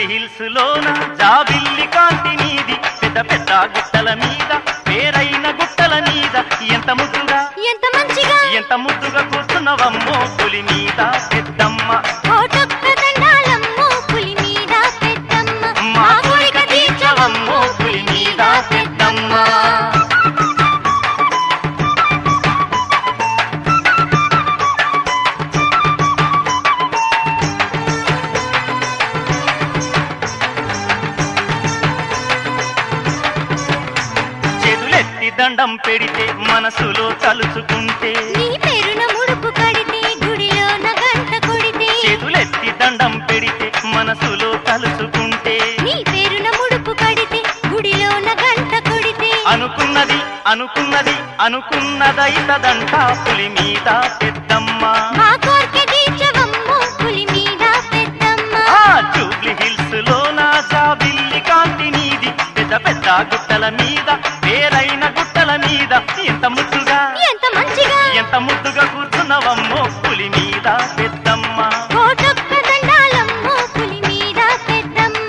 Jubilee hills లోన జాబిల్లి కాంతి నీది పెద్ద పెద్ద గుట్టల మీద పేరైన గుట్టల మీద ఎంత ముద్దుగా ఎంత మంచిగా ఎంత ముద్దుగా కూర్చున్నవమ్మో పులి మీద పెద్దమ్మ కోటొక్క దండాలమ్మో పులి మీద పెద్దమ్మ మా కోరిక తీర్చవమ్మో పులి మీద పెద్దమ్మ చేతులెత్తి దండం పెడితే మనసులో తలుచుకుంటే నీ పేరున ముడుపు కడితే గుడిలోన గంట కొడితే చేతులెత్తి దండం పెడితే మనసులో తలుచుకుంటే నీ పేరున ముడుపు కడితే గుడిలోన గంట కొడితే అనుకున్నది అనుకున్నది అనుకున్నదైతదంట పులి మీద పెద్దమ్మ మా కోరిక తీర్చవమ్మో పులి మీద పెద్దమ్మ ఆ జూబ్లీ హిల్స్ లో నా జాబిల్లి కాంతి నీది పెద్ద పెద్ద గుట్టల మీద పేరైన గుట్టల మీద ఎంత ముద్దుగా ఎంత మంచిగా ఎంత ముద్దుగా కూర్చున్నవమ్మో పులి మీద పెద్దమ్మ కోటొక్క దండాలమ్మో పులి మీద పెద్దమ్మ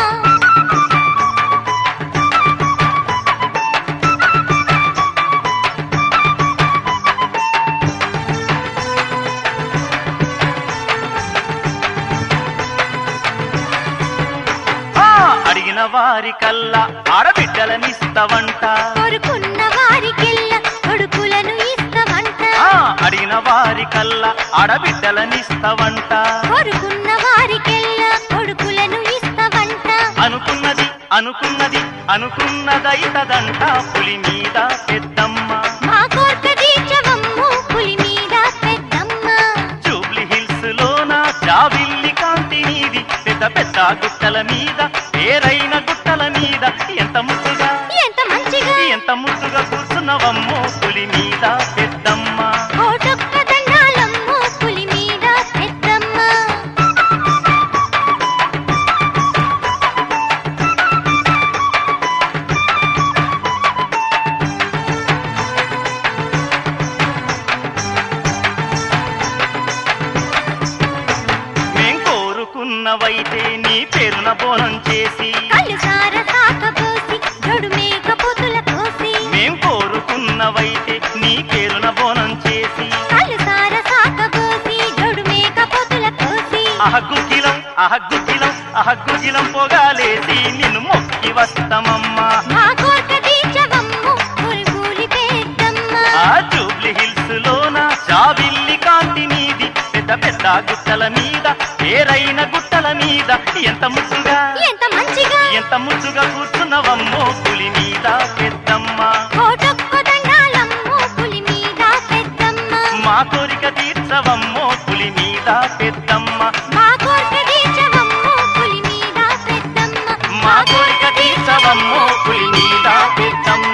ఆ అడిగిన వారి కల్లా ఆడబిడ్డలనిస్తవంట కోరుకున్న వారికెల్లా కొడుకులను ఇస్తామంట ఆ అడిగిన వారి కల్లా ఆడబిడ్డలనిస్తవంట కోరుకున్న వారికెల్లా కొడుకులను ఇస్తామంట అనుకున్నది అనుకున్నది అనుకున్నదైతదంట పులి మీద పెద్దమ్మ మా కోరిక తీర్చవమ్మో పులి మీద పెద్దమ్మ జూబ్లీ హిల్స్ లోన జాబిల్లి కాంతి నీది పెద్ద పెద్ద గుట్టల మీద పేరైన గుట్టల మీద ఎంత ముద్దుగా ఎంత మంచిగా ఎంత ముద్దుగా కూర్చున్నవమ్మో పులి మీద పెద్దమ్మ కోటొక్క దండాలమ్మో పులి మీద పెద్దమ్మ మేం కోరుకున్నవైతే నీ పేరున బోనం చేసి కళ్ళు సార సాకపోసి జడు మేక పొతుల కోసి మేం కోరుకున్నవైతే నీ పేరున బోనం చేసి కళ్ళు సార సాకపోసి జడు మేక పొతుల కోసి అహగ్గుజిలం అహగ్గుజిలం అహగ్గుజిలం పొగాలేసి నిన్ను మొక్కి వస్తామమ్మా మా కోరిక తీర్చవమ్మో పులి పులి పెద్దమ్మ ఆ జూబ్లీ హిల్స్ లోన జాబిల్లి కాంతి నీది పెద్ద పెద్ద గుట్టల మీద పేరైన గుట్టల మీద ఎంత ముద్దుగా ఎంత మంచిగా ఎంత ముద్దుగా కూర్చున్నవమ్మో పులి మీద పెద్దమ్మ కోటొక్క దండాలమ్మో పులి మీద పెద్దమ్మ మా కోరిక తీర్చవమ్మో పులి మీద పెద్దమ్మ మా కోరిక తీర్చవమ్మో పులి మీద పెద్దమ్మ మా కోరిక తీర్చవమ్మో పులి మీద పెద్దమ్మ